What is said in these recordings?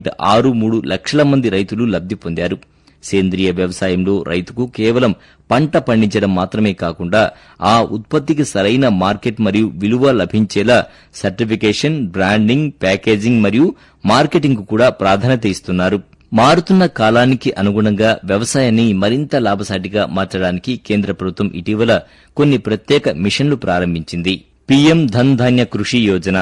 ఆరు మూడు లక్షల మంది రైతులు లబ్ది పొందారు సేంద్రియ వ్యవసాయంలో రైతుకు కేవలం పంట పండించడం మాత్రమే కాకుండా ఆ ఉత్పత్తికి సరైన మార్కెట్ మరియు విలువ లభించేలా సర్టిఫికేషన్ బ్రాండింగ్ ప్యాకేజింగ్ మరియు మార్కెటింగ్ కూడా ప్రాధాన్యత ఇస్తున్నారు మారుతున్న కాలానికి అనుగుణంగా వ్యవసాయాన్ని మరింత లాభసాటిగా మార్చడానికి కేంద్ర ప్రభుత్వం ఇటీవల కొన్ని ప్రత్యేక మిషన్లు ప్రారంభించింది పీఎం ధన్ ధాన్య కృషి యోజన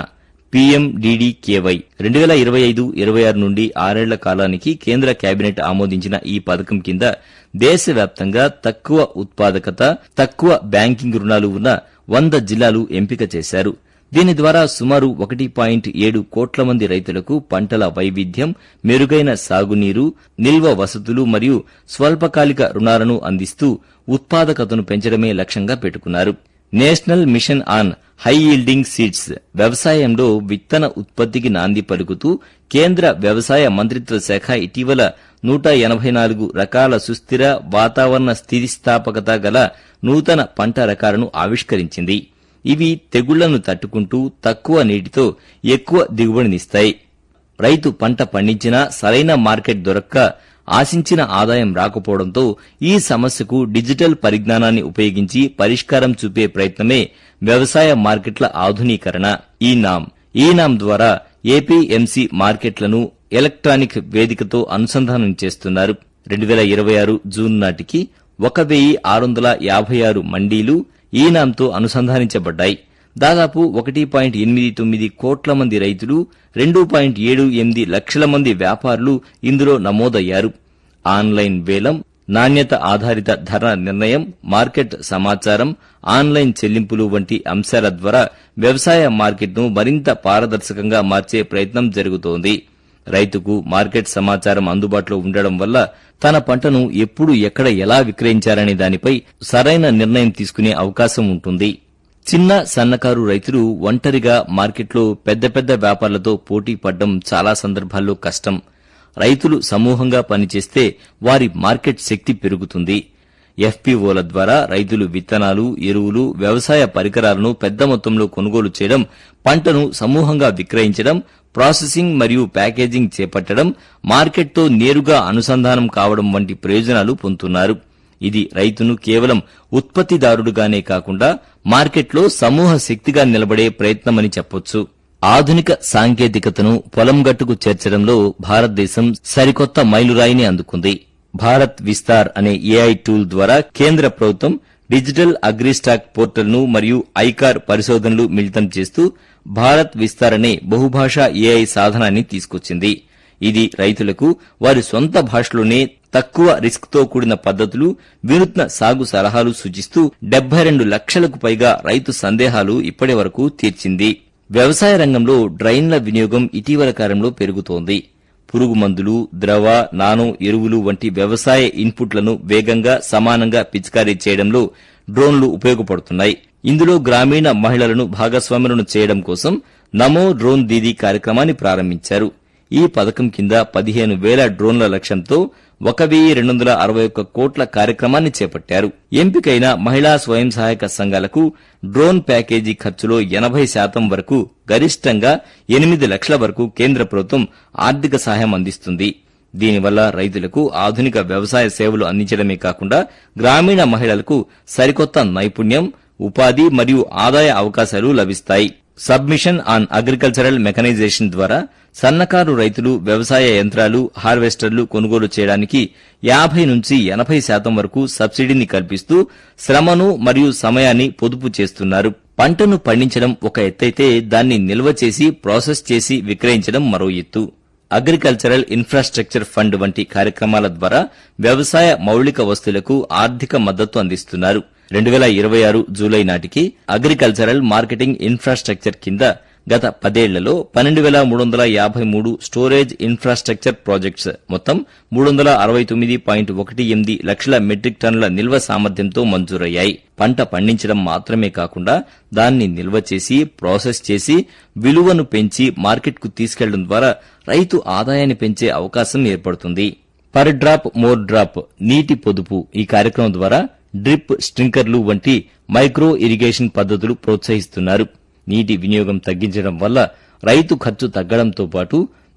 పీఎండీడీకేవై రెండు వేల ఇరవై ఐదు ఇరవై ఆరు నుండి ఆరేళ్ల కాలానికి కేంద్ర కేబినెట్ ఆమోదించిన ఈ పథకం కింద దేశవ్యాప్తంగా తక్కువ ఉత్పాదకత తక్కువ బ్యాంకింగ్ రుణాలు ఉన్న వంద జిల్లాలు ఎంపిక చేశారు దీని ద్వారా సుమారు ఒకటి పాయింట్ ఏడు కోట్ల మంది రైతులకు పంటల వైవిధ్యం మెరుగైన సాగునీరు నిల్వ వసతులు మరియు స్వల్పకాలిక రుణాలను అందిస్తూ ఉత్పాదకతను పెంచడమే లక్ష్యంగా పెట్టుకున్నారు national mission on high yielding seeds వ్యవసాయంలో విత్తన ఉత్పత్తికి నాంది పలుకుతూ కేంద్ర వ్యవసాయ మంత్రిత్వ శాఖ ఇటీవల నూట ఎనభై నాలుగు రకాల సుస్థిర వాతావరణ స్థితిస్థాపకత గల నూతన పంట రకాలను ఆవిష్కరించింది ఇవి తెగుళ్లను తట్టుకుంటూ తక్కువ నీటితో ఎక్కువ దిగుబడినిస్తాయి రైతు పంట పండించినా సరైన మార్కెట్ దొరక్క ఆశించిన ఆదాయం రాకపోవడంతో ఈ సమస్యకు డిజిటల్ పరిజ్ఞానాన్ని ఉపయోగించి పరిష్కారం చూపే ప్రయత్నమే వ్యవసాయ మార్కెట్ల ఆధునీకరణ ఈ నామ్ ఈ నామ్ ద్వారా ఏపీఎంసీ మార్కెట్లను ఎలక్ట్రానిక్ వేదికతో అనుసంధానం చేస్తున్నారు రెండు వేల ఇరవై ఆరు జూన్ నాటికి ఒక వెయ్యి ఆరు వందల యాభై ఆరు మండీలు ఈ నామ్తో అనుసంధానించబడ్డాయి దాదాపు ఒకటి పాయింట్ ఎనిమిది తొమ్మిది కోట్ల మంది రైతులు రెండు పాయింట్ ఏడు ఎనిమిది లక్షల మంది వ్యాపారులు ఇందులో నమోదయ్యారు ఆన్లైన్ వేలం నాణ్యత ఆధారిత ధర నిర్ణయం మార్కెట్ సమాచారం ఆన్లైన్ చెల్లింపులు వంటి అంశాల ద్వారా వ్యవసాయ మార్కెట్ను మరింత పారదర్శకంగా మార్చే ప్రయత్నం జరుగుతోంది రైతుకు మార్కెట్ సమాచారం అందుబాటులో ఉండడం వల్ల తన పంటను ఎప్పుడు ఎక్కడ ఎలా విక్రయించాలనే దానిపై సరైన నిర్ణయం తీసుకునే అవకాశం ఉంటుంది చిన్న సన్నకారు రైతులు ఒంటరిగా మార్కెట్లో పెద్ద పెద్ద వ్యాపారులతో పోటీ పడ్డం చాలా సందర్భాల్లో కష్టం రైతులు సమూహంగా పనిచేస్తే వారి మార్కెట్ శక్తి పెరుగుతుంది ఎఫ్పీఓల ద్వారా రైతులు విత్తనాలు ఎరువులు వ్యవసాయ పరికరాలను పెద్ద మొత్తంలో కొనుగోలు చేయడం పంటను సమూహంగా విక్రయించడం ప్రాసెసింగ్ మరియు ప్యాకేజింగ్ చేపట్టడం మార్కెట్తో నేరుగా అనుసంధానం కావడం వంటి ప్రయోజనాలు పొందుతున్నారు ఇది రైతును కేవలం ఉత్పత్తిదారుడుగానే కాకుండా మార్కెట్లో సమూహ శక్తిగా నిలబడే ప్రయత్నమని చెప్పొచ్చు ఆధునిక సాంకేతికతను పొలం గట్టుకు చేర్చడంలో భారతదేశం సరికొత్త మైలురాయిని అందుకుంది భారత్ విస్తార్ అనే ఏఐ టూల్ ద్వారా కేంద్ర ప్రభుత్వం డిజిటల్ అగ్రిస్టాక్ పోర్టల్ ను మరియు ఐకార్ పరిశోధనలు మిళితం చేస్తూ భారత్ విస్తార్ అనే బహుభాషా ఏఐ సాధనాన్ని తీసుకొచ్చింది ఇది రైతులకు వారి సొంత భాషలోనే తక్కువ రిస్క్ తో కూడిన పద్ధతులు వినూత్న సాగు సలహాలు సూచిస్తూ డెబ్బై రెండు లక్షలకు పైగా రైతు సందేహాలు ఇప్పటి వరకు తీర్చింది వ్యవసాయ రంగంలో డ్రైన్ల వినియోగం ఇటీవల కాలంలో పెరుగుతోంది పురుగు మందులు ద్రవ నానో ఎరువులు వంటి వ్యవసాయ ఇన్పుట్లను వేగంగా సమానంగా పిచికారీ చేయడంలో డ్రోన్లు ఉపయోగపడుతున్నాయి ఇందులో గ్రామీణ మహిళలను భాగస్వాములను చేయడం కోసం నమో డ్రోన్ దీదీ కార్యక్రమాన్ని ప్రారంభించారు ఈ పథకం కింద పదిహేను వేల డ్రోన్ల లక్ష్యంతో ఒక వెయ్యి రెండు వందల అరవై ఒక్క కోట్ల కార్యక్రమాన్ని చేపట్టారు ఎంపికైన మహిళా స్వయం సహాయక సంఘాలకు డ్రోన్ ప్యాకేజీ ఖర్చులో ఎనభై శాతం వరకు గరిష్టంగా ఎనిమిది లక్షల వరకు కేంద్ర ప్రభుత్వం ఆర్థిక సహాయం అందిస్తుంది దీనివల్ల రైతులకు ఆధునిక వ్యవసాయ సేవలు అందించడమే కాకుండా గ్రామీణ మహిళలకు సరికొత్త నైపుణ్యం ఉపాధి మరియు ఆదాయ అవకాశాలు లభిస్తాయి సబ్మిషన్ ఆన్ అగ్రికల్చరల్ మెకనైజేషన్ ద్వారా సన్నకారు రైతులు వ్యవసాయ యంత్రాలు హార్వెస్టర్లు కొనుగోలు చేయడానికి యాభై నుంచి ఎనభై శాతం వరకు సబ్సిడీని కల్పిస్తూ శ్రమను మరియు సమయాన్ని పొదుపు చేస్తున్నారు పంటను పండించడం ఒక ఎత్తైతే దాన్ని నిల్వ చేసి ప్రాసెస్ చేసి విక్రయించడం మరో ఎత్తు అగ్రికల్చరల్ ఇన్ఫ్రాస్ట్రక్చర్ ఫండ్ వంటి కార్యక్రమాల ద్వారా వ్యవసాయ మౌలిక వస్తువులకు ఆర్థిక మద్దతు అందిస్తున్నారు రెండు వేల ఇరవై ఆరు జూలై నాటికి అగ్రికల్చరల్ మార్కెటింగ్ ఇన్ఫ్రాస్ట్రక్చర్ కింద గత పదేళ్లలో పన్నెండు వేల మూడు వందల యాభై మూడు స్టోరేజ్ ఇన్ఫ్రాస్ట్రక్చర్ ప్రాజెక్ట్స్ మొత్తం మూడు వందల అరవై తొమ్మిది పాయింట్ ఒకటి ఎనిమిది లక్షల మెట్రిక్ టన్నుల నిల్వ సామర్థ్యంతో మంజూరయ్యాయి పంట పండించడం మాత్రమే కాకుండా దాన్ని నిల్వ చేసి ప్రాసెస్ చేసి విలువను పెంచి మార్కెట్కు తీసుకెళ్లడం ద్వారా రైతు ఆదాయాన్ని పెంచే అవకాశం ఏర్పడుతుంది పర్ డ్రాప్ మోర్ డ్రాప్ నీటి పొదుపు ఈ కార్యక్రమం ద్వారా డ్రిప్ స్ప్రింకర్లు వంటి మైక్రో ఇరిగేషన్ పద్ధతులు ప్రోత్సహిస్తున్నారు నీటి వినియోగం తగ్గించడం వల్ల రైతు ఖర్చు తగ్గడంతో పాటు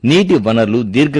నీటి వనరులు దీర్ఘ